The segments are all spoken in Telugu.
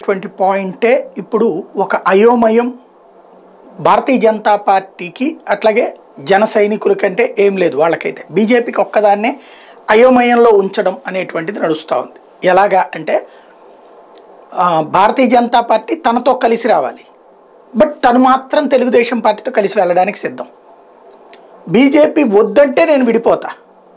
అనేటువంటి పాయింటే ఇప్పుడు ఒక అయోమయం భారతీయ జనతా పార్టీకి అట్లాగే జన సైనికుల కంటే ఏం లేదు వాళ్ళకైతే బీజేపీకి ఒక్కదాన్నే అయోమయంలో ఉంచడం అనేటువంటిది నడుస్తూ ఉంది ఎలాగా అంటే ఆ, భారతీయ జనతా పార్టీ తనతో కలిసి రావాలి బట్ తను మాత్రం తెలుగుదేశం పార్టీతో కలిసి వెళ్ళడానికి సిద్ధం బీజేపీ వద్దంటే నేను విడిపోతా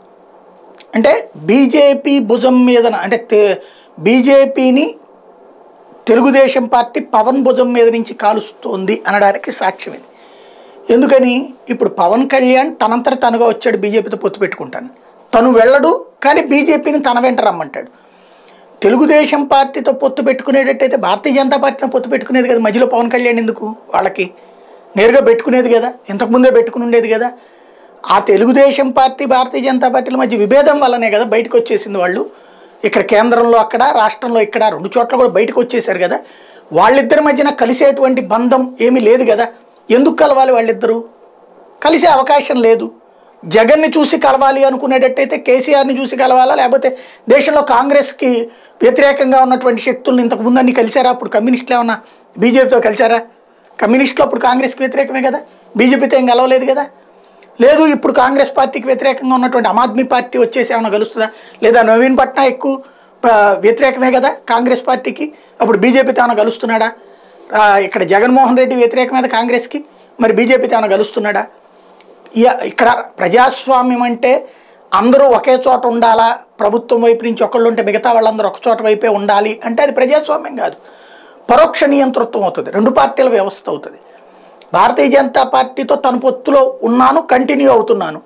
అంటే బీజేపీ భుజం మీద అంటే తె- బీజేపీని తెలుగుదేశం పార్టీ పవన్ భుజం మీద నుంచి కాలుస్తోంది అనడానికి సాక్ష్యం ఇది ఎందుకని ఇప్పుడు పవన్ కళ్యాణ్ తనంతట తనుగా వచ్చాడు బీజేపీతో పొత్తు పెట్టుకుంటాను తను వెళ్ళడు కానీ బీజేపీని తన వెంట రమ్మంటాడు తెలుగుదేశం పార్టీతో పొత్తు పెట్టుకునేటట్టయితే భారతీయ జనతా పార్టీని పొత్తు పెట్టుకునేది కదా మధ్యలో పవన్ కళ్యాణ్ ఎందుకు వాళ్ళకి నేరుగా పెట్టుకునేది కదా ఇంతకుముందే పెట్టుకుని ఉండేది కదా ఆ తెలుగుదేశం పార్టీ భారతీయ జనతా పార్టీల మధ్య విభేదం వల్లనే కదా బయటకు వచ్చేసింది వాళ్ళు ఇక్కడ కేంద్రంలో అక్కడ రాష్ట్రంలో ఇక్కడ రెండు చోట్ల కూడా బయటకు వచ్చేసారు కదా వాళ్ళిద్దరి మధ్యన కలిసేటువంటి బంధం ఏమీ లేదు కదా ఎందుకు కలవాలి వాళ్ళిద్దరూ కలిసే అవకాశం లేదు జగన్ని చూసి కలవాలి అనుకునేటట్టయితే కేసీఆర్ని చూసి కలవాలా లేకపోతే దేశంలో కాంగ్రెస్కి వ్యతిరేకంగా ఉన్నటువంటి శక్తుల్ని ఇంతకు ముందు అన్ని కలిశారా అప్పుడు కమ్యూనిస్టులు ఏమన్నా బీజేపీతో కలిశారా కమ్యూనిస్టులు అప్పుడు కాంగ్రెస్కి వ్యతిరేకమే కదా బీజేపీతో ఏం కలవలేదు కదా లేదు ఇప్పుడు కాంగ్రెస్ పార్టీకి వ్యతిరేకంగా ఉన్నటువంటి ఆమ్ ఆద్మీ పార్టీ వచ్చేసి ఏమైనా కలుస్తుందా లేదా నవీన్ పట్నాయక్ ప- వ్యతిరేకమే కదా కాంగ్రెస్ పార్టీకి అప్పుడు బీజేపీతో ఏమైనా కలుస్తున్నాడా ఆ, ఇక్కడ జగన్మోహన్ రెడ్డి వ్యతిరేకమే కదా కాంగ్రెస్కి మరి బీజేపీతో ఏమైనా కలుస్తున్నాడా ఇయ- ఇక్కడ ప్రజాస్వామ్యం అంటే అందరూ ఒకే చోట ఉండాలా ప్రభుత్వం వైపు నుంచి ఒకళ్ళు ఉంటే మిగతా వాళ్ళందరూ ఒక చోట వైపే ఉండాలి అంటే అది ప్రజాస్వామ్యం కాదు పరోక్ష నియంతృత్వం అవుతుంది రెండు పార్టీల వ్యవస్థ అవుతుంది భారతీయ జనతా పార్టీతో తన పొత్తులో ఉన్నాను కంటిన్యూ అవుతున్నాను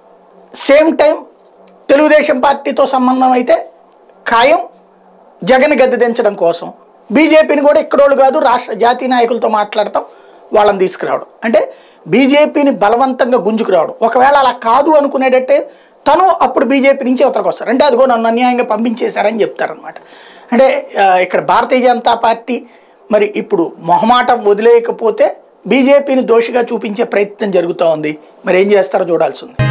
సేమ్ టైం తెలుగుదేశం పార్టీతో సంబంధం అయితే ఖాయం జగన్ గద్దె దించడం కోసం బీజేపీని కూడా ఇక్కడోళ్ళు కాదు రాష్ట్ర జాతీయ నాయకులతో మాట్లాడతాం వాళ్ళని తీసుకురావడం అంటే బీజేపీని బలవంతంగా గుంజుకురావడం ఒకవేళ అలా కాదు అనుకునేటట్టే తను అప్పుడు బీజేపీ నుంచి అవతలకు వస్తారు అంటే అదిగో నన్ను అన్యాయంగా పంపించేశారని చెప్తారనమాట అంటే ఆ, ఇక్కడ భారతీయ జనతా పార్టీ మరి ఇప్పుడు మొహమాటం వదిలేయకపోతే బీజేపీని దోషిగా చూపించే ప్రయత్నం జరుగుతూ ఉంది మరి ఏం చేస్తారో చూడాల్సి ఉంది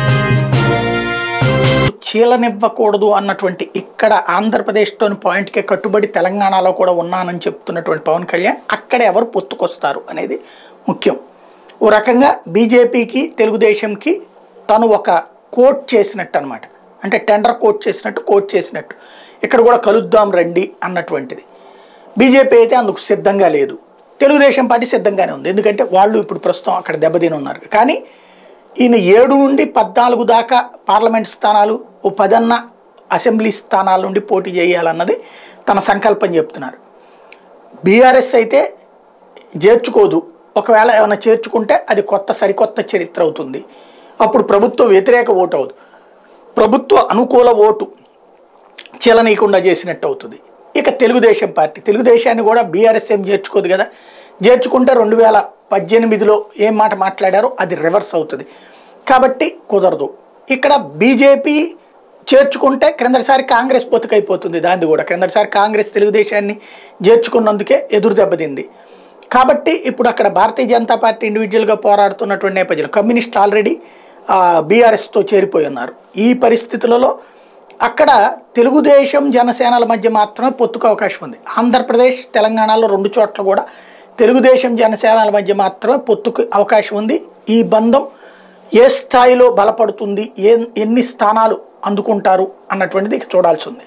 చీలనివ్వకూడదు అన్నటువంటి ఇక్కడ ఆంధ్రప్రదేశ్లోని పాయింట్కే కట్టుబడి తెలంగాణలో కూడా ఉన్నానని చెప్తున్నటువంటి పవన్ కళ్యాణ్ అక్కడ ఎవరు పొత్తుకొస్తారు అనేది ముఖ్యం ఓ రకంగా బీజేపీకి తెలుగుదేశంకి తను ఒక కోట్ చేసినట్టు అనమాట అంటే టెండర్ కోట్ చేసినట్టు కోట్ చేసినట్టు ఇక్కడ కూడా కలుద్దాం రండి అన్నటువంటిది బీజేపీ అయితే అందుకు సిద్ధంగా లేదు తెలుగుదేశం పార్టీ సిద్ధంగానే ఉంది ఎందుకంటే వాళ్ళు ఇప్పుడు ప్రస్తుతం అక్కడ దెబ్బతిని ఉన్నారు కానీ ఈయన ఏడు నుండి పద్నాలుగు దాకా పార్లమెంట్ స్థానాలు ఓ పదన్న అసెంబ్లీ స్థానాల నుండి పోటీ చేయాలన్నది తన సంకల్పం చెప్తున్నారు బీఆర్ఎస్ అయితే చేర్చుకోదు ఒకవేళ ఏమైనా చేర్చుకుంటే అది కొత్త సరికొత్త చరిత్ర అవుతుంది అప్పుడు ప్రభుత్వ వ్యతిరేక ఓటు అవుతుంది ప్రభుత్వ అనుకూల ఓటు చీలనీయకుండా చేసినట్టు అవుతుంది ఇక తెలుగుదేశం పార్టీ తెలుగుదేశాన్ని కూడా బీఆర్ఎస్ ఏం చేర్చుకోదు కదా చేర్చుకుంటే రెండు వేల పద్దెనిమిదిలో ఏం మాట మాట్లాడారో అది రివర్స్ అవుతుంది కాబట్టి కుదరదు ఇక్కడ బీజేపీ చేర్చుకుంటే క్రిందటిసారి కాంగ్రెస్ బతుకైపోతుంది దాన్ని కూడా క్రిందటిసారి కాంగ్రెస్ తెలుగుదేశాన్ని చేర్చుకున్నందుకే ఎదురు దెబ్బతింది కాబట్టి ఇప్పుడు అక్కడ భారతీయ జనతా పార్టీ ఇండివిజువల్గా పోరాడుతున్నటువంటి నేపథ్యంలో కమ్యూనిస్ట్ ఆల్రెడీ బీఆర్ఎస్తో చేరిపోయి ఉన్నారు ఈ పరిస్థితులలో అక్కడ తెలుగుదేశం జనసేనల మధ్య మాత్రమే పొత్తుకు అవకాశం ఉంది ఆంధ్రప్రదేశ్ తెలంగాణలో రెండు చోట్ల కూడా తెలుగుదేశం జనసేనల మధ్య మాత్రమే పొత్తుకు అవకాశం ఉంది ఈ బంధం ఏ స్థాయిలో బలపడుతుంది ఏ ఎన్ని స్థానాలు అందుకుంటారు అన్నటువంటిది ఇక చూడాల్సి ఉంది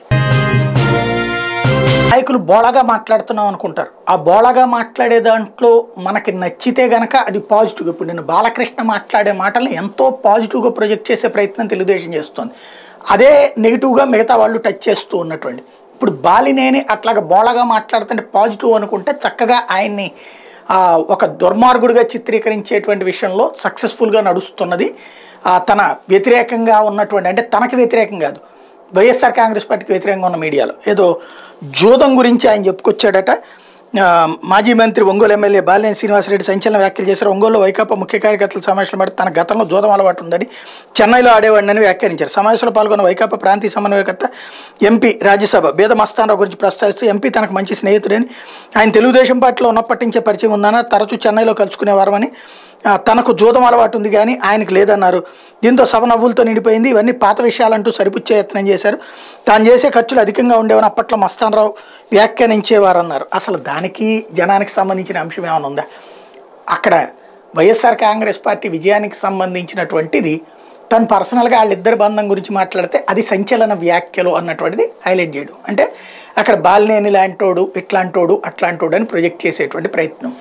నాయకులు బోళగా మాట్లాడుతున్నాం అనుకుంటారు ఆ బోళగా మాట్లాడే దాంట్లో మనకి నచ్చితే గనక అది పాజిటివ్ ఇప్పుడు నేను బాలకృష్ణ మాట్లాడే మాటల్ని ఎంతో పాజిటివ్గా ప్రొజెక్ట్ చేసే ప్రయత్నం తెలుగుదేశం చేస్తుంది అదే నెగిటివ్గా మిగతా వాళ్ళు టచ్ చేస్తూ ఉన్నటువంటి ఇప్పుడు బాలినేని అట్లాగా బోళగా మాట్లాడుతుంటే పాజిటివ్ అనుకుంటే చక్కగా ఆయన్ని ఆ, ఒక దుర్మార్గుడిగా చిత్రీకరించేటువంటి విషయంలో సక్సెస్ఫుల్గా నడుస్తున్నది ఆ, తన వ్యతిరేకంగా ఉన్నటువంటి అంటే తనకి వ్యతిరేకం కాదు వైఎస్ఆర్ కాంగ్రెస్ పార్టీకి వ్యతిరేకంగా ఉన్న మీడియాలో ఏదో జూదం గురించి ఆయన చెప్పుకొచ్చాడట ఆ, మాజీ మంత్రి ఒంగోలు ఎమ్మెల్యే బాలినేని శ్రీనివాసరెడ్డి సంచలన వ్యాఖ్యలు చేశారు ఒంగోలులో వైకాపా ముఖ్య కార్యకర్తల సమావేశంలో మాట తన గతంలో జూదం అలవాటు ఉందని చెన్నైలో ఆడేవాడిని వ్యాఖ్యానించారు సమావేశంలో పాల్గొన్న వైకాపా ప్రాంతీయ సమన్వయకర్త ఎంపీ రాజ్యసభ బేద మస్తానరావు గురించి ప్రస్తావిస్తూ ఎంపీ తనకు మంచి స్నేహితుడని ఆయన తెలుగుదేశం పార్టీలో ఉన్నప్పటి నుంచే పరిచయం ఉందన్న తరచూ చెన్నైలో కలుసుకునేవారమని ఆ, తనకు జూదం అలవాటు ఉంది కానీ ఆయనకు లేదన్నారు దీంతో సభ నవ్వులతో నిండిపోయింది ఇవన్నీ పాత విషయాలంటూ సరిపుచ్చే యత్నం చేశారు తాను చేసే ఖర్చులు అధికంగా ఉండేవని అప్పట్లో మస్తానరావు వ్యాఖ్యానించేవారన్నారు అసలు దానికి జనానికి సంబంధించిన అంశం ఏమైనా ఉందా అక్కడ వైఎస్ఆర్ కాంగ్రెస్ పార్టీ విజయానికి సంబంధించినటువంటిది తను పర్సనల్గా వాళ్ళిద్దరి బంధం గురించి మాట్లాడితే అది సంచలన వ్యాఖ్యలు అన్నటువంటిది హైలైట్ చేయడం అంటే అక్కడ బాలినేని లాంటోడు ఇట్లాంటోడు అట్లాంటోడు అని ప్రొజెక్ట్ చేసేటువంటి ప్రయత్నం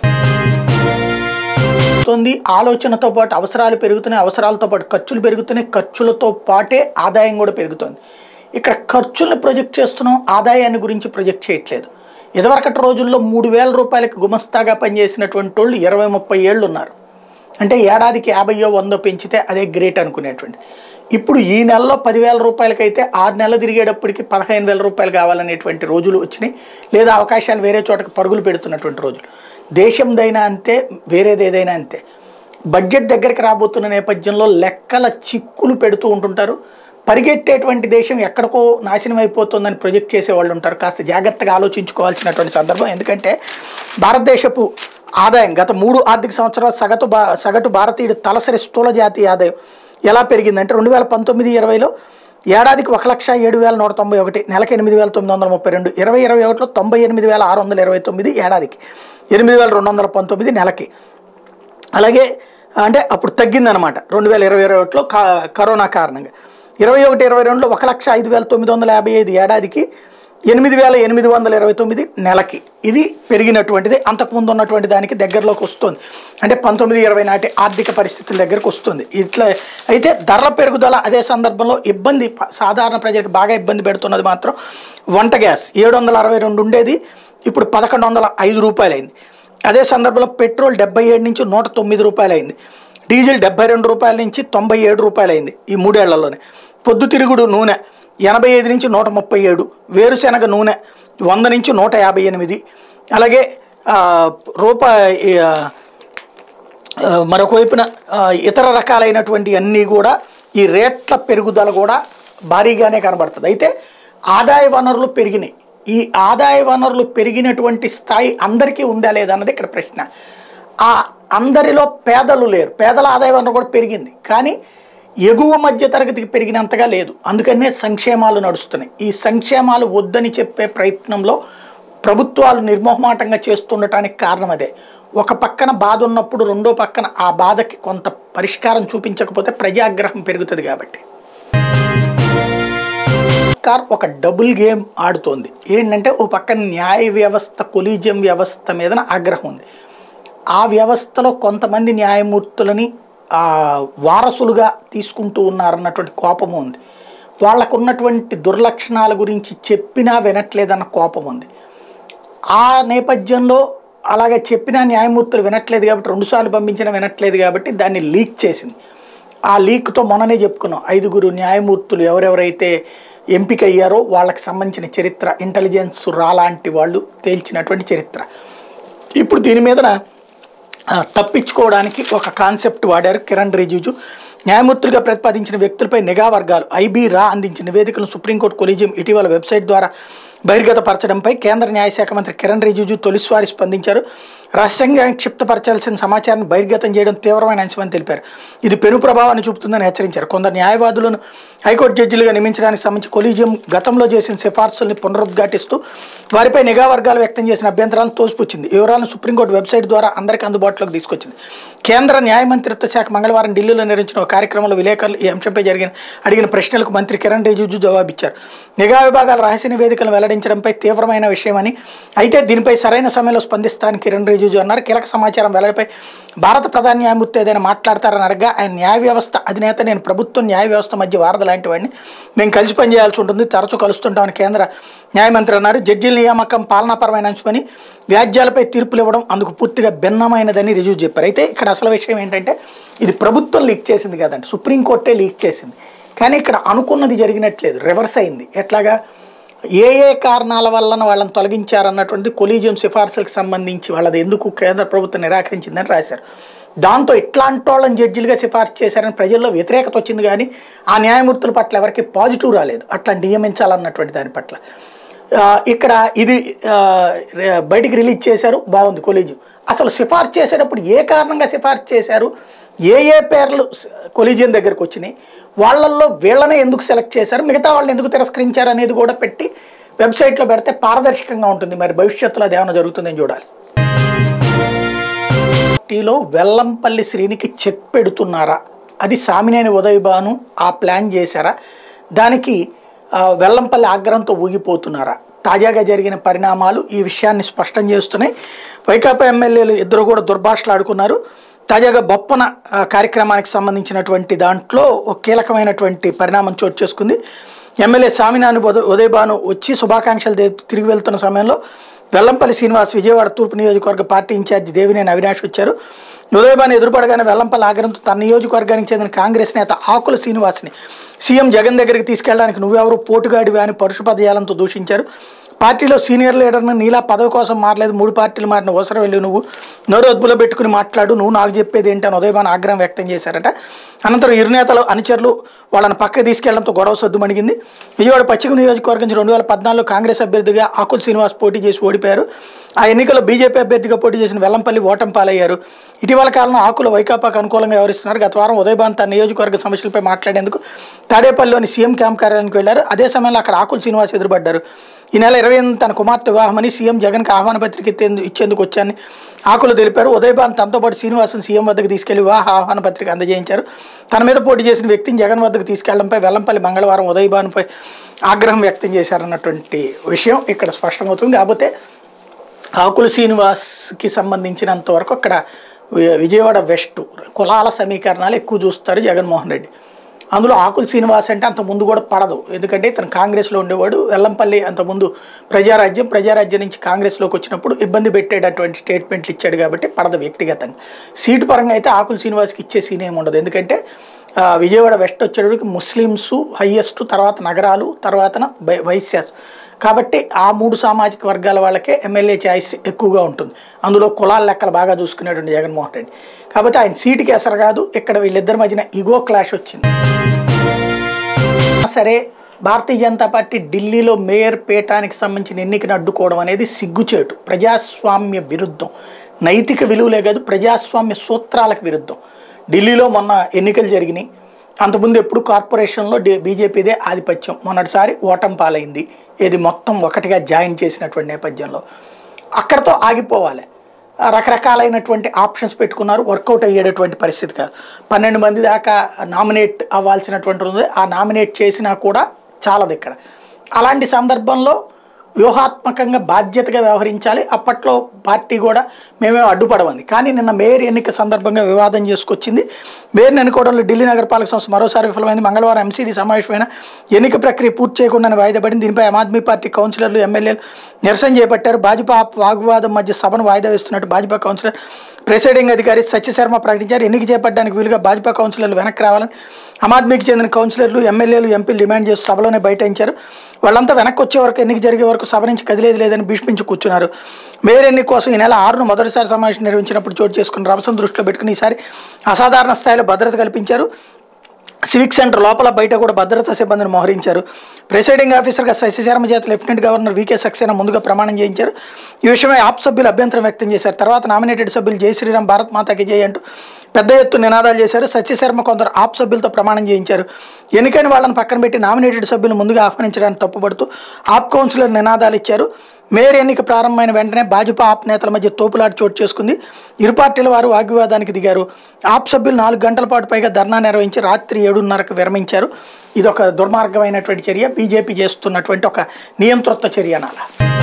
పెరుగుతుంది ఆలోచనతో పాటు అవసరాలు పెరుగుతున్నాయి అవసరాలతో పాటు ఖర్చులు పెరుగుతున్నాయి ఖర్చులతో పాటే ఆదాయం కూడా పెరుగుతుంది ఇక్కడ ఖర్చులను ప్రొజెక్ట్ చేస్తున్నాం ఆదాయాన్ని గురించి ప్రొజెక్ట్ చేయట్లేదు ఇదివరకటి రోజుల్లో మూడు వేల రూపాయలకి గుమస్తాగా పనిచేసినటువంటి వాళ్ళు ఇరవై ముప్పై ఏళ్ళు ఉన్నారు అంటే ఏడాదికి యాభైయో వందో పెంచితే అదే గ్రేట్ అనుకునేటువంటి ఇప్పుడు ఈ నెలలో పదివేల రూపాయలకైతే ఆరు నెలలు తిరిగేటప్పటికి పదహైదు వేల రూపాయలు కావాలనేటువంటి రోజులు వచ్చినాయి లేదా అవకాశాలు వేరే చోటకి పరుగులు పెడుతున్నటువంటి రోజులు దేశందైనా అంతే వేరేది ఏదైనా అంతే బడ్జెట్ దగ్గరికి రాబోతున్న నేపథ్యంలో లెక్కల చిక్కులు పెడుతూ ఉంటుంటారు పరిగెట్టేటువంటి దేశం ఎక్కడికో నాశనం అయిపోతుందని ప్రొజెక్ట్ చేసే వాళ్ళు ఉంటారు కాస్త జాగ్రత్తగా ఆలోచించుకోవాల్సినటువంటి సందర్భం ఎందుకంటే భారతదేశపు ఆదాయం గత మూడు ఆర్థిక సంవత్సరాల సగటు భా సగటు భారతీయుడు తలసరి స్థూల జాతీయ ఆదాయం ఎలా పెరిగిందంటే రెండు వేల పంతొమ్మిది ఇరవైలో ఏడాదికి ఒక లక్ష ఏడు వేల నూట తొంభై ఒకటి నెలకి ఎనిమిది వేల తొమ్మిది వందల ముప్పై రెండు ఇరవై ఇరవై ఒకటిలో తొంభై ఎనిమిది వేల ఆరు వందల ఇరవై తొమ్మిది ఏడాదికి ఎనిమిది వేల రెండు వందల పంతొమ్మిది నెలకి అలాగే అంటే అప్పుడు తగ్గిందనమాట రెండు వేల ఇరవై ఇరవై ఒకటిలో కా కరోనా కారణంగా ఇరవై ఒకటి ఇరవై రెండులో ఒక లక్ష ఐదు వేల తొమ్మిది వందల యాభై ఐదు ఏడాదికి ఎనిమిది వేల ఎనిమిది వందల ఇరవై తొమ్మిది నెలకి ఇది పెరిగినటువంటిది అంతకుముందు ఉన్నటువంటి దానికి దగ్గరలోకి వస్తుంది అంటే పంతొమ్మిది ఇరవై నాటి ఆర్థిక పరిస్థితుల దగ్గరకు వస్తుంది ఇట్లా అయితే ధరల పెరుగుదల అదే సందర్భంలో ఇబ్బంది ప- సాధారణ ప్రజలకు బాగా ఇబ్బంది పెడుతున్నది మాత్రం వంట గ్యాస్ ఏడు వందల అరవై రెండు ఉండేది ఇప్పుడు పదకొండు వందల ఐదు రూపాయలు అయింది అదే సందర్భంలో పెట్రోల్ డెబ్బై ఏడు నుంచి నూట తొమ్మిది రూపాయలు అయింది డీజిల్ డెబ్బై రెండు రూపాయల నుంచి తొంభై ఏడు రూపాయలు అయింది ఈ మూడేళ్లలోనే పొద్దుతిరుగుడు నూనె ఎనభై ఐదు నుంచి నూట ముప్పై ఏడు వేరుశెనగ నూనె వంద నుంచి నూట యాభై ఎనిమిది అలాగే ఆ, రూపాయి ఆ, ఆ, మరొక వైపున ఆ, ఇతర రకాలైనటువంటి అన్నీ కూడా ఈ రేట్ల పెరుగుదల కూడా భారీగానే కనబడుతుంది అయితే ఆదాయ వనరులు పెరిగినాయి ఈ ఆదాయ వనరులు పెరిగినటువంటి స్థాయి అందరికీ ఉందా లేదా అన్నది ఇక్కడ ప్రశ్న ఆ అందరిలో పేదలు లేరు పేదల ఆదాయ వనరు కూడా పెరిగింది కానీ ఎగువ మధ్య తరగతికి పెరిగినంతగా లేదు అందుకనే సంక్షేమాలు నడుస్తున్నాయి ఈ సంక్షేమాలు వద్దని చెప్పే ప్రయత్నంలో ప్రభుత్వాలు నిర్మోహమాటంగా చేస్తుండటానికి కారణం అదే ఒక పక్కన బాధ ఉన్నప్పుడు రెండో పక్కన ఆ బాధకి కొంత పరిష్కారం చూపించకపోతే ప్రజాగ్రహం పెరుగుతుంది కాబట్టి సర్కార్ ఒక డబుల్ గేమ్ ఆడుతోంది ఏంటంటే ఓ పక్కన న్యాయ వ్యవస్థ కొలీజియం వ్యవస్థ మీద ఆగ్రహం ఉంది ఆ వ్యవస్థలో కొంతమంది న్యాయమూర్తులని ఆ, వారసులుగా తీసుకుంటూ ఉన్నారన్నటువంటి కోపము ఉంది వాళ్ళకు ఉన్నటువంటి దుర్లక్షణాల గురించి చెప్పినా వినట్లేదన్న కోపం ఉంది ఆ నేపథ్యంలో అలాగే చెప్పిన న్యాయమూర్తులు వినట్లేదు కాబట్టి రెండుసార్లు పంపించినా వినట్లేదు కాబట్టి దాన్ని లీక్ చేసింది ఆ లీక్తో మొన్ననే చెప్పుకున్నాం ఐదుగురు న్యాయమూర్తులు ఎవరెవరైతే ఎంపిక అయ్యారో వాళ్ళకి సంబంధించిన చరిత్ర ఇంటెలిజెన్స్ రాలాంటి వాళ్ళు తేల్చినటువంటి చరిత్ర ఇప్పుడు దీని మీదన ఆ, తప్పించుకోవడానికి ఒక కాన్సెప్ట్ వాడారు కిరణ్ రిజిజు న్యాయమూర్తులుగా ప్రతిపాదించిన వ్యక్తులపై నిఘా వర్గాలు ఐబీ రా అందించిన నివేదికలను సుప్రీంకోర్టు కొలీజియం ఇటీవల వెబ్సైట్ ద్వారా బహిర్గతపరచడంపై కేంద్ర న్యాయశాఖ మంత్రి కిరణ్ రిజిజు తొలిసారి స్పందించారు రహస్యంగా క్షిప్తపరచాల్సిన సమాచారాన్ని బహిర్గతం చేయడం తీవ్రమైన అంశమని తెలిపారు ఇది పెను ప్రభావాన్ని చూపుతుందని హెచ్చరించారు కొందరు న్యాయవాదులను హైకోర్టు జడ్జిలుగా నియమించడానికి సంబంధించి కొలీజియం గతంలో చేసిన సిఫార్సుల్ని పునరుద్ఘాటిస్తూ వారిపై నిఘా వర్గాలు వ్యక్తం చేసిన అభ్యంతరాలను తోసిపుచ్చింది ఈ వివరాలను సుప్రీంకోర్టు వెబ్సైట్ ద్వారా అందరికీ అందుబాటులోకి తీసుకొచ్చింది కేంద్ర న్యాయ మంత్రిత్వ శాఖ మంగళవారం ఢిల్లీలో నిర్వహించిన ఒక కార్యక్రమంలో విలేకరులు ఈ అంశంపై జరిగిన అడిగిన ప్రశ్నలకు మంత్రి కిరణ్ రిజిజు జవాబిచ్చారు నిఘా విభాగాల రహస్య నివేదికలను వెల్లడించడంపై తీవ్రమైన విషయమని అయితే దీనిపై సరైన సమయంలో స్పందిస్తానని కిరణ్ రిజిజు అన్నారు కీలక సమాచారం వెల్లడిపై భారత ప్రధాన న్యాయమూర్తి ఏదైనా మాట్లాడతారని అడగా ఆయన న్యాయ వ్యవస్థ అధినేత నేను ప్రభుత్వం న్యాయ వ్యవస్థ మధ్య వారధ లాంటి వాడిని మేము కలిసి పనిచేయాల్సి ఉంటుంది తరచూ కలుస్తుంటామని కేంద్ర న్యాయమంత్రి అన్నారు జడ్జిల నియామకం పాలనాపరమైన అంశమని వ్యాజ్యాలపై తీర్పులు ఇవ్వడం అందుకు పూర్తిగా భిన్నమైనదని రిజ్యూ చెప్పారు అయితే ఇక్కడ అసలు విషయం ఏంటంటే ఇది ప్రభుత్వం లీక్ చేసింది కదండి సుప్రీంకోర్టే లీక్ చేసింది కానీ ఇక్కడ అనుకున్నది జరిగినట్లేదు రివర్స్ అయింది ఎట్లాగా ఏ ఏ కారణాల వలన వాళ్ళని తొలగించారన్నటువంటి కొలీజియం సిఫార్సులకు సంబంధించి వాళ్ళది ఎందుకు కేంద్ర ప్రభుత్వం నిరాకరించిందని రాశారు దాంతో ఇట్లాంటి వాళ్ళని జడ్జిలుగా సిఫార్సు చేశారని ప్రజల్లో వ్యతిరేకత వచ్చింది కానీ ఆ న్యాయమూర్తుల పట్ల ఎవరికి పాజిటివ్ రాలేదు అట్లా నియమించాలన్నటువంటి దాని పట్ల ఆ, ఇక్కడ ఇది ఆ, రే- బయటికి రిలీజ్ చేశారు బాగుంది కొలీజియం అసలు సిఫార్సు చేసేటప్పుడు ఏ కారణంగా సిఫార్సు చేశారు ఏ ఏ పేర్లు కొలీజియం దగ్గరకు వచ్చినాయి వాళ్ళల్లో వీళ్ళనే ఎందుకు సెలెక్ట్ చేశారు మిగతా వాళ్ళని ఎందుకు తిరస్కరించారు అనేది కూడా పెట్టి వెబ్సైట్లో పెడితే పారదర్శకంగా ఉంటుంది మరి భవిష్యత్తులో అది ఏమైనా జరుగుతుందని చూడాలి పార్టీలో వెల్లంపల్లి శ్రీనికి చెక్ పెడుతున్నారా అది సామినేని ఉదయభాను ఆ ప్లాన్ చేశారా దానికి ఆ, వెల్లంపల్లి ఆగ్రహంతో ఊగిపోతున్నారా తాజాగా జరిగిన పరిణామాలు ఈ విషయాన్ని స్పష్టం చేస్తున్నాయి వైకాపా ఎమ్మెల్యేలు ఇద్దరు కూడా దుర్భాషలు ఆడుకున్నారు తాజాగా బొప్పన ఆ, కార్యక్రమానికి సంబంధించినటువంటి దాంట్లో ఒక కీలకమైనటువంటి పరిణామం చోటు చేసుకుంది ఎమ్మెల్యే సామినాని ఉద- ఉదయభాను వచ్చి శుభాకాంక్షలు తే- తిరిగి వెళ్తున్న సమయంలో వెల్లంపల్లి శ్రీనివాస్ విజయవాడ తూర్పు నియోజకవర్గ పార్టీ ఇన్ఛార్జి దేవినేని అవినాష్ వచ్చారు ఉదయభాను ఎదురుపడగానే వెల్లంపల్లి ఆగ్రహంతో తన నియోజకవర్గానికి చెందిన కాంగ్రెస్ నేత ఆకుల శ్రీనివాస్ని సీఎం జగన్ దగ్గరికి తీసుకెళ్ళడానికి నువ్వెవరు పోటుగాడివి అని పరుష పదజాలంతో దూషించారు పార్టీలో సీనియర్ లీడర్ను నీలా పదవి కోసం మారలేదు మూడు పార్టీలు మారిన అవసరం వెళ్ళి నువ్వు నోరు అదుపులో పెట్టుకుని మాట్లాడు నువ్వు నాకు చెప్పేది ఏంటి అని ఉదయభాన్ ఆగ్రహం వ్యక్తం చేశారట అనంతరం ఇరు నేతలు అనుచరులు వాళ్ళని పక్కకి తీసుకెళ్లడంతో గొడవ సద్దుమణిగింది విజయవాడ పశ్చిమ నియోజకవర్గం నుంచి రెండు వేల పద్నాలుగులో కాంగ్రెస్ అభ్యర్థిగా ఆకుల శ్రీనివాస్ పోటీ చేసి ఓడిపోయారు ఆ ఎన్నికల్లో బీజేపీ అభ్యర్థిగా పోటీ చేసిన వెల్లంపల్లి ఓటమి పాలయ్యారు ఇటీవల కాలంలో ఆకుల వైకాపాకు అనుకూలంగా వ్యవహరిస్తున్నారు గత వారం ఉదయభాన్ తన నియోజకవర్గ సమస్యలపై మాట్లాడేందుకు తాడేపల్లిలోని సీఎం క్యాంప్ కార్యాలయానికి వెళ్లారు అదే సమయంలో అక్కడ ఆకుల శ్రీనివాస్ ఎదురుపడ్డారు ఈ నెల ఇరవై ఎనిమిది తన కుమార్తె వివాహమని సీఎం జగన్కి ఆహ్వాన పత్రిక ఇచ్చేందుకు ఇచ్చేందుకు వచ్చాను ఆకులు తెలిపారు ఉదయభాన్ తనతో పాటు శ్రీనివాసన్ సీఎం వద్దకు తీసుకెళ్లి వివాహ ఆహ్వాన పత్రిక అందజేయించారు తన మీద పోటీ చేసిన వ్యక్తిని జగన్ వద్దకు తీసుకెళ్లడంపై వెల్లంపల్లి మంగళవారం ఉదయభాన్పై ఆగ్రహం వ్యక్తం చేశారన్నటువంటి విషయం ఇక్కడ స్పష్టమవుతుంది కాకపోతే ఆకుల శ్రీనివాస్కి సంబంధించినంత వరకు అక్కడ వి- విజయవాడ వెస్ట్ కులాల సమీకరణాలు ఎక్కువ చూస్తారు జగన్మోహన్ రెడ్డి అందులో ఆకుల శ్రీనివాస్ అంటే అంత ముందు కూడా పడదు ఎందుకంటే ఇతను కాంగ్రెస్లో ఉండేవాడు వెల్లంపల్లి అంత ముందు ప్రజారాజ్యం ప్రజారాజ్యం నుంచి కాంగ్రెస్లోకి వచ్చినప్పుడు ఇబ్బంది పెట్టేటటువంటి స్టేట్మెంట్లు ఇచ్చాడు కాబట్టి పడదు వ్యక్తిగతంగా సీటు పరంగా అయితే ఆకుల శ్రీనివాస్కి ఇచ్చే సీన్ ఏమి ఉండదు ఎందుకంటే ఆ, విజయవాడ వెస్ట్ వచ్చేటప్పటికి ముస్లిమ్స్ హయ్యెస్ట్ తర్వాత నగరాలు తర్వాతన బై- వైశ్యాస్ కాబట్టి ఆ మూడు సామాజిక వర్గాల వాళ్ళకే ఎమ్మెల్యే ఛాయిస్ ఎక్కువగా ఉంటుంది అందులో కులాల లెక్కలు బాగా చూసుకునేటువంటి జగన్మోహన్ రెడ్డి కాబట్టి ఆయన సీటుకి ఎసరు కాదు ఇక్కడ వీళ్ళిద్దరి మధ్యన ఇగో క్లాష్ వచ్చింది సరే భారతీయ జనతా పార్టీ ఢిల్లీలో మేయర్ పీఠానికి సంబంధించిన ఎన్నికను అడ్డుకోవడం అనేది సిగ్గుచేటు ప్రజాస్వామ్య విరుద్ధం నైతిక విలువలే కాదు ప్రజాస్వామ్య సూత్రాలకు విరుద్ధం ఢిల్లీలో మొన్న ఎన్నికలు జరిగినాయి అంతకుముందు ఎప్పుడు కార్పొరేషన్లో డి బీజేపీదే ఆధిపత్యం మొన్నటిసారి ఓటం పాలైంది ఇది మొత్తం ఒకటిగా జాయిన్ చేసినటువంటి నేపథ్యంలో అక్కడతో ఆగిపోవాలి ఆ రకరకాలైనటువంటి ఆప్షన్స్ పెట్టుకున్నారు వర్కౌట్ అయ్యేటటువంటి పరిస్థితి కాదు పన్నెండు మంది దాకా నామినేట్ అవ్వాల్సినటువంటి ఉంది ఆ నామినేట్ చేసినా కూడా చాలదు ఇక్కడ అలాంటి సందర్భంలో వ్యూహాత్మకంగా బాధ్యతగా వ్యవహరించాలి అప్పట్లో పార్టీ కూడా మేమే అడ్డుపడమంది కానీ నిన్న మేయర్ ఎన్నిక సందర్భంగా వివాదం చేసుకొచ్చింది మేయర్ ఎన్నుకోవడంలో ఢిల్లీ నగరపాలక సంస్థ మరోసారి విఫలమైంది మంగళవారం ఎంసీడీ సమావేశమైన ఎన్నిక ప్రక్రియ పూర్తి చేయకుండానే వాయిదా పడింది దీనిపై ఆమ్ ఆద్మీ పార్టీ కౌన్సిలర్లు ఎమ్మెల్యేలు నిరసన చేపట్టారు భాజపా వాగ్వాదం మధ్య సభను వాయిదా వేస్తున్నట్టు భాజపా కౌన్సిలర్ ప్రెసైడింగ్ అధికారి సత్యశర్మ ప్రకటించారు ఎన్నిక చేపట్టడానికి వీలుగా భాజపా కౌన్సిలర్లు వెనక్కి రావాలని ఆమ్ ఆద్మీకి చెందిన కౌన్సిలర్లు ఎమ్మెల్యేలు ఎంపీలు డిమాండ్ చేస్తూ సభలోనే బైఠాయించారు వాళ్ళంతా వెనక్కి వచ్చే వరకు ఎన్నిక జరిగే వరకు సభ నుంచి కదిలేదు లేదని భీష్మించి కూర్చున్నారు మేయర్ ఎన్నిక కోసం ఈ నెల ఆరును మొదటిసారి సమావేశం నిర్వహించినప్పుడు చోటు చేసుకున్న రభసం దృష్టిలో పెట్టుకుని ఈసారి అసాధారణ స్థాయిలో భద్రత కల్పించారు సివిక్ సెంటర్ లోపల బయట కూడా భద్రతా సిబ్బందిని మోహరించారు ప్రెసైడింగ్ ఆఫీసర్గా శశిశర్మ చేత లెఫ్టినెంట్ గవర్నర్ వికే సక్సేనా ముందుగా ప్రమాణం చేయించారు ఈ విషయమై ఆప్ సభ్యులు అభ్యంతరం వ్యక్తం చేశారు తర్వాత నామినేటెడ్ సభ్యులు జై శ్రీరామ్ భారత్ మాతాకి జై అంటూ పెద్ద ఎత్తున నినాదాలు చేశారు సత్యశర్మ కొందరు ఆప్ సభ్యులతో ప్రమాణం చేయించారు ఎన్నికైన వాళ్ళని పక్కన పెట్టి నామినేటెడ్ సభ్యులు ముందుగా ఆహ్వానించడానికి తప్పుపడుతూ ఆప్ కౌన్సిలర్ నినాదాలు ఇచ్చారు మేయర్ ఎన్నిక ప్రారంభమైన వెంటనే భాజపా ఆప్ నేతల మధ్య తోపులాట చోటు చేసుకుంది ఇరు పార్టీల వారు వాగ్వివాదానికి దిగారు ఆప్ సభ్యులు నాలుగు గంటల పాటు పైగా ధర్నా నిర్వహించి రాత్రి ఏడున్నరకు విరమించారు ఇది ఒక దుర్మార్గమైనటువంటి చర్య బీజేపీ చేస్తున్నటువంటి ఒక నియంతృత్వ చర్య అనాల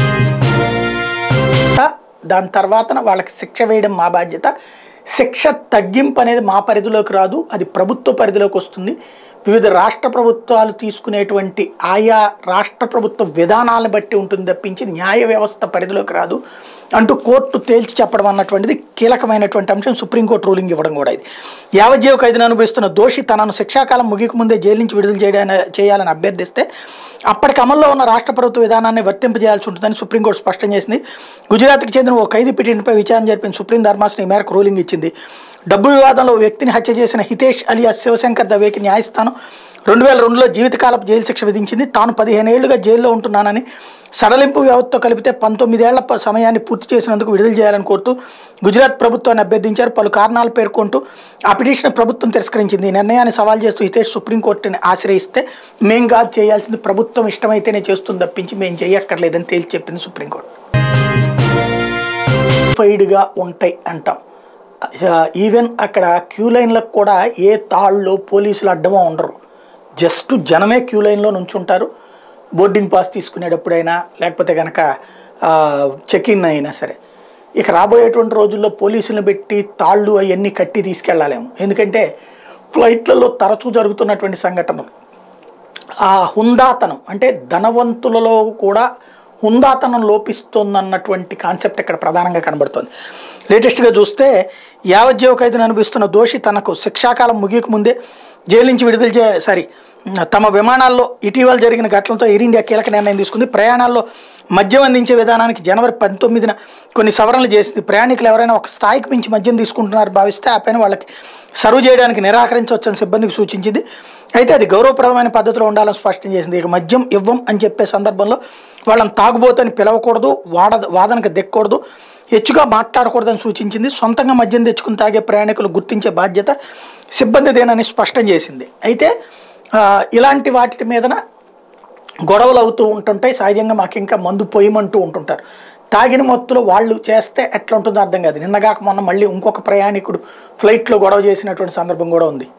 దాని తర్వాత వాళ్ళకి శిక్ష వేయడం మా బాధ్యత శిక్ష తగ్గింపు అనేది మా పరిధిలోకి రాదు అది ప్రభుత్వ పరిధిలోకి వస్తుంది వివిధ రాష్ట్ర ప్రభుత్వాలు తీసుకునేటువంటి ఆయా రాష్ట్ర ప్రభుత్వ విధానాలను బట్టి ఉంటుంది తప్పించి న్యాయ వ్యవస్థ పరిధిలోకి రాదు అంటూ కోర్టు తేల్చి చెప్పడం అన్నటువంటిది కీలకమైనటువంటి అంశం సుప్రీంకోర్టు రూలింగ్ ఇవ్వడం కూడా ఇది యావజ్జీవ ఖైదును అనుభవిస్తున్న దోషి తనను శిక్షాకాలం ముగిక ముందే జైలు నుంచి విడుదల చేయడానికి చేయాలని అభ్యర్థిస్తే అప్పటికి అమల్లో ఉన్న రాష్ట్ర ప్రభుత్వ విధానాన్ని వర్తింపజేయాల్సి ఉంటుందని సుప్రీంకోర్టు స్పష్టం చేసింది గుజరాత్కి చెందిన ఓ ఖైదీ పిటిషన్పై విచారణ జరిపిన సుప్రీం ధర్మాసనం ఈ మేరకు రూలింగ్ ఇచ్చింది డబ్బు వివాదంలో ఓ వ్యక్తిని హత్య చేసిన హితేష్ అలియా శివశంకర్ దవేకి న్యాయస్థానం రెండు వేల రెండులో జీవితకాలపు జైలు శిక్ష విధించింది తాను పదిహేను ఏళ్లుగా జైల్లో ఉంటున్నానని సడలింపు వ్యవస్థతో కలిపితే పంతొమ్మిదేళ్ల ప- సమయాన్ని పూర్తి చేసినందుకు విడుదల చేయాలని కోరుతూ గుజరాత్ ప్రభుత్వాన్ని అభ్యర్థించారు పలు కారణాలు పేర్కొంటూ ఆ పిటిషన్ ప్రభుత్వం తిరస్కరించింది ఈ నిర్ణయాన్ని సవాల్ చేస్తూ హితేష్ సుప్రీంకోర్టుని ఆశ్రయిస్తే మేం కాదు చేయాల్సింది ప్రభుత్వం ఇష్టమైతేనే చేస్తుంది తప్పించి మేము చేయక్కర్లేదని తేల్చి చెప్పింది సుప్రీంకోర్టు ఫైడ్గా ఉంటాయి అంటాం ఈవెన్ అక్కడ క్యూ లైన్లకు కూడా ఏ తాళ్ళు పోలీసులు అడ్డమో ఉండరు జస్ట్ జనమే క్యూ లైన్లో నుంచుంటారు బోర్డింగ్ పాస్ తీసుకునేటప్పుడైనా లేకపోతే కనుక చెక్ ఇన్ అయినా సరే ఇక రాబోయేటువంటి రోజుల్లో పోలీసులను పెట్టి తాళ్ళు అవన్నీ కట్టి తీసుకెళ్ళాలేమో ఎందుకంటే ఫ్లైట్లలో తరచూ జరుగుతున్నటువంటి సంఘటనలు ఆ హుందాతనం అంటే ధనవంతులలో కూడా హుందాతనం లోపిస్తోందన్నటువంటి కాన్సెప్ట్ ఇక్కడ ప్రధానంగా కనబడుతుంది లేటెస్ట్గా చూస్తే యావజ్జీవ ఖైదును అనిపిస్తున్న దోషి తనకు శిక్షాకాలం ముగియక ముందే జైలు నుంచి విడుదల చే సారీ తమ విమానాల్లో ఇటీవల జరిగిన ఘటనలతో ఎయిర్ ఇండియా కీలక నిర్ణయం తీసుకుంది ప్రయాణాల్లో మద్యం అందించే విధానానికి జనవరి పంతొమ్మిదిన కొన్ని సవరణలు చేసింది ప్రయాణికులు ఎవరైనా ఒక స్థాయికి మించి మద్యం తీసుకుంటున్నారు భావిస్తే ఆ పైన వాళ్ళకి సర్వ్ చేయడానికి నిరాకరించవచ్చని సిబ్బందికి సూచించింది అయితే అది గౌరవప్రదమైన పద్ధతిలో ఉండాలని స్పష్టం చేసింది ఇక మద్యం ఇవ్వం అని చెప్పే సందర్భంలో వాళ్ళని తాగుబోతని పిలవకూడదు వాడ వాదనకు దెక్కకూడదు హెచ్చుగా మాట్లాడకూడదని సూచించింది సొంతంగా మద్యం తెచ్చుకుని తాగే ప్రయాణికులు గుర్తించే బాధ్యత సిబ్బందిదేనని స్పష్టం చేసింది అయితే ఆ, ఇలాంటి వాటి మీదన గొడవలు అవుతూ ఉంటుంటాయి సహజంగా మాకు ఇంకా మందు పొయ్యమంటూ ఉంటుంటారు తాగిన మొత్తులో వాళ్ళు చేస్తే ఎట్లా ఉంటుందో అర్థం కాదు నిన్నగాక మొన్న మళ్ళీ ఇంకొక ప్రయాణికుడు ఫ్లైట్లో గొడవ చేసినటువంటి సందర్భం కూడా ఉంది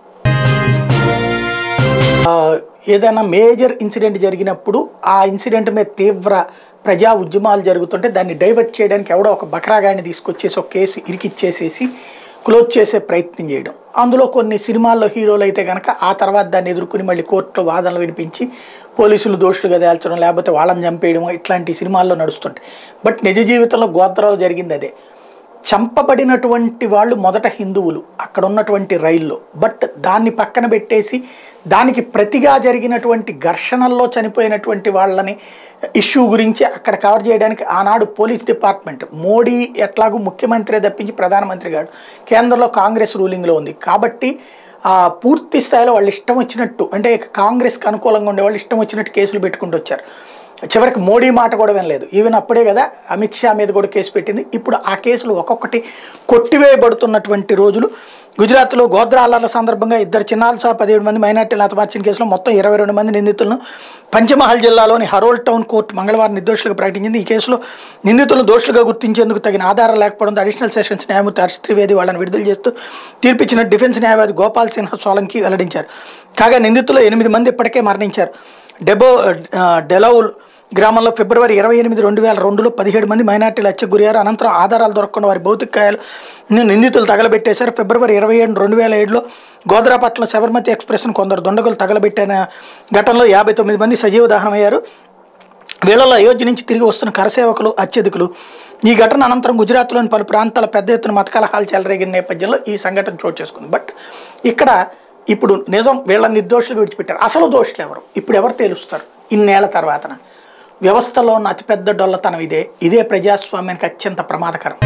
ఆ, ఏదైనా మేజర్ ఇన్సిడెంట్ జరిగినప్పుడు ఆ ఇన్సిడెంట్ మీద తీవ్ర ప్రజా ఉద్యమాలు జరుగుతుంటే దాన్ని డైవర్ట్ చేయడానికి ఎవడో ఒక బకరాగాన్ని తీసుకొచ్చేసి ఒక కేసు ఇరికిచ్చేసేసి క్లోజ్ చేసే ప్రయత్నం చేయడం అందులో కొన్ని సినిమాల్లో హీరోలు అయితే కనుక ఆ తర్వాత దాన్ని ఎదుర్కొని మళ్ళీ కోర్టులో వాదనలు వినిపించి పోలీసులు దోషులుగా తేల్చడం లేకపోతే వాళ్ళని చంపేయడం ఇట్లాంటి సినిమాల్లో నడుస్తుంటాయి బట్ నిజ జీవితంలో గోత్రాలు జరిగింది అదే చంపబడినటువంటి వాళ్ళు మొదట హిందువులు అక్కడ ఉన్నటువంటి రైల్లో బట్ దాన్ని పక్కన పెట్టేసి దానికి ప్రతిగా జరిగినటువంటి ఘర్షణల్లో చనిపోయినటువంటి వాళ్ళని ఇష్యూ గురించి అక్కడ కవర్ చేయడానికి ఆనాడు పోలీస్ డిపార్ట్మెంట్ మోడీ ఎట్లాగూ ముఖ్యమంత్రి తప్పించి ప్రధానమంత్రి గారు కేంద్రంలో కాంగ్రెస్ రూలింగ్లో ఉంది కాబట్టి ఆ పూర్తి స్థాయిలో వాళ్ళు ఇష్టం వచ్చినట్టు అంటే కాంగ్రెస్కి అనుకూలంగా ఉండే వాళ్ళు ఇష్టం వచ్చినట్టు కేసులు పెట్టుకుంటూ వచ్చారు చివరికి మోడీ మాట కూడా వినలేదు ఈవెన్ అప్పుడే కదా అమిత్ షా మీద కూడా కేసు పెట్టింది ఇప్పుడు ఆ కేసులు ఒక్కొక్కటి కొట్టివేయబడుతున్నటువంటి రోజులు గుజరాత్లో గోద్రాల సందర్భంగా ఇద్దరు చిన్నారులు సహా పదిహేడు మంది మైనార్టీలు హతమార్చిన కేసులో మొత్తం ఇరవై రెండు మంది నిందితులను పంచమహల్ జిల్లాలోని హరోల్ టౌన్ కోర్టు మంగళవారం నిర్దోషులుగా ప్రకటించింది ఈ కేసులో నిందితులను దోషులుగా గుర్తించేందుకు తగిన ఆధారం లేకపోవడంతో అడిషనల్ సెషన్స్ న్యాయమూర్తి హర్ష త్రివేది వాళ్ళని విడుదల చేస్తూ తీర్పిచ్చిన డిఫెన్స్ న్యాయవాది గోపాల్ సిన్హా సోలంకి వెల్లడించారు కాగా నిందితులు ఎనిమిది మంది ఇప్పటికే మరణించారు డెబో ఆ, డెలౌల్ గ్రామంలో ఫిబ్రవరి ఇరవై ఎనిమిది రెండు వేల రెండులో పదిహేడు మంది మైనార్టీలు హత్యకు గురయ్యారు అనంతరం ఆధారాలు దొరకకుండా వారి భౌతిక కాయాలు నిందితులు తగలబెట్టేశారు ఫిబ్రవరి ఇరవై ఏడు రెండు వేల ఏడులో గోదరాపట్నం శబర్మతి ఎక్స్ప్రెస్ను కొందరు దొండగులు తగలబెట్టిన ఘటనలో యాభై తొమ్మిది మంది సజీవ దహనమయ్యారు వీళ్ళలో అయోధ్య నుంచి తిరిగి వస్తున్న కరసేవకులు అత్యధికులు ఈ ఘటన అనంతరం గుజరాత్లోని పలు ప్రాంతాల పెద్ద ఎత్తున మత కలహాలు చెలరేగిన నేపథ్యంలో ఈ సంఘటన చోటు చేసుకుంది బట్ ఇక్కడ ఇప్పుడు నిజం వీళ్ళ నిర్దోషులు విడిచిపెట్టారు అసలు దోషులు ఎవరు ఇప్పుడు ఎవరు తేలుస్తారు ఇన్నేళ్ల తర్వాతన వ్యవస్థలో ఉన్న అతిపెద్ద డొల్లతనం ఇదే ఇదే ప్రజాస్వామ్యానికి అత్యంత ప్రమాదకరం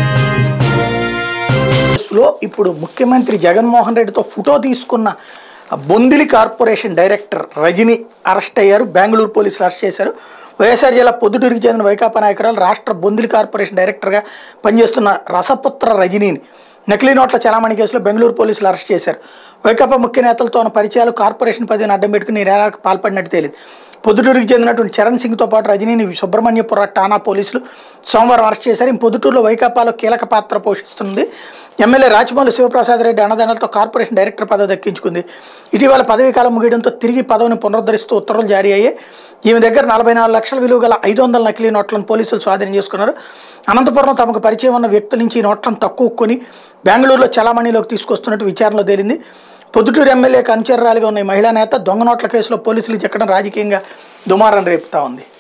లో ఇప్పుడు ముఖ్యమంత్రి జగన్మోహన్ రెడ్డితో ఫోటో తీసుకున్న Bondili corporation director Rajani arrest అయ్యారు బెంగళూరు పోలీసులు అరెస్ట్ చేశారు వైఎస్ఆర్ జిల్లా పొద్దుటూరుకి చెందిన వైకాపా నాయకురాలు రాష్ట్ర బొందిలి కార్పొరేషన్ డైరెక్టర్గా పనిచేస్తున్న రసపుత్ర రజనీని నకిలీ నోట్ల చలామణి కేసులో బెంగళూరు పోలీసులు అరెస్ట్ చేశారు వైకాపా ముఖ్య నేతలతో ఉన్న పరిచయాలు కార్పొరేషన్ పదవిని అడ్డం పెట్టుకుని ఈ నేరాలకు పాల్పడినట్టు తేలింది పొద్దుటూరుకి చెందినటువంటి చరణ్ సింగ్తో పాటు రజనీని సుబ్రహ్మణ్యపుర టానా పోలీసులు సోమవారం అరెస్ట్ చేశారు ఈ పొద్దుటూరులో వైకాపాలో కీలక పాత్ర పోషిస్తుంది ఎమ్మెల్యే రాజమౌళి శివప్రసాద్ రెడ్డి అన్నదానాలతో కార్పొరేషన్ డైరెక్టర్ పదవి దక్కించుకుంది ఇటీవల పదవీ కాలం ముగియడంతో తిరిగి పదవిని పునరుద్ధరిస్తూ ఉత్తర్వులు జారీ అయ్యాయి ఈమె దగ్గర నలభై నాలుగు లక్షల విలువ గల ఐదు వందల నకిలీ నోట్లను పోలీసులు స్వాధీనం చేసుకున్నారు అనంతపురం తమకు పరిచయం ఉన్న వ్యక్తుల నుంచి ఈ నోట్లను తక్కువ కొని బెంగళూరులో చలామణిలోకి తీసుకొస్తున్నట్టు విచారణలో తేలింది పొద్దుటూరు ఎమ్మెల్యేకి అనుచరురాలిగా ఉన్న ఈ మహిళా నేత దొంగ నోట్ల కేసులో పోలీసులు చెక్కడం రాజకీయంగా దుమారం రేపుతా ఉంది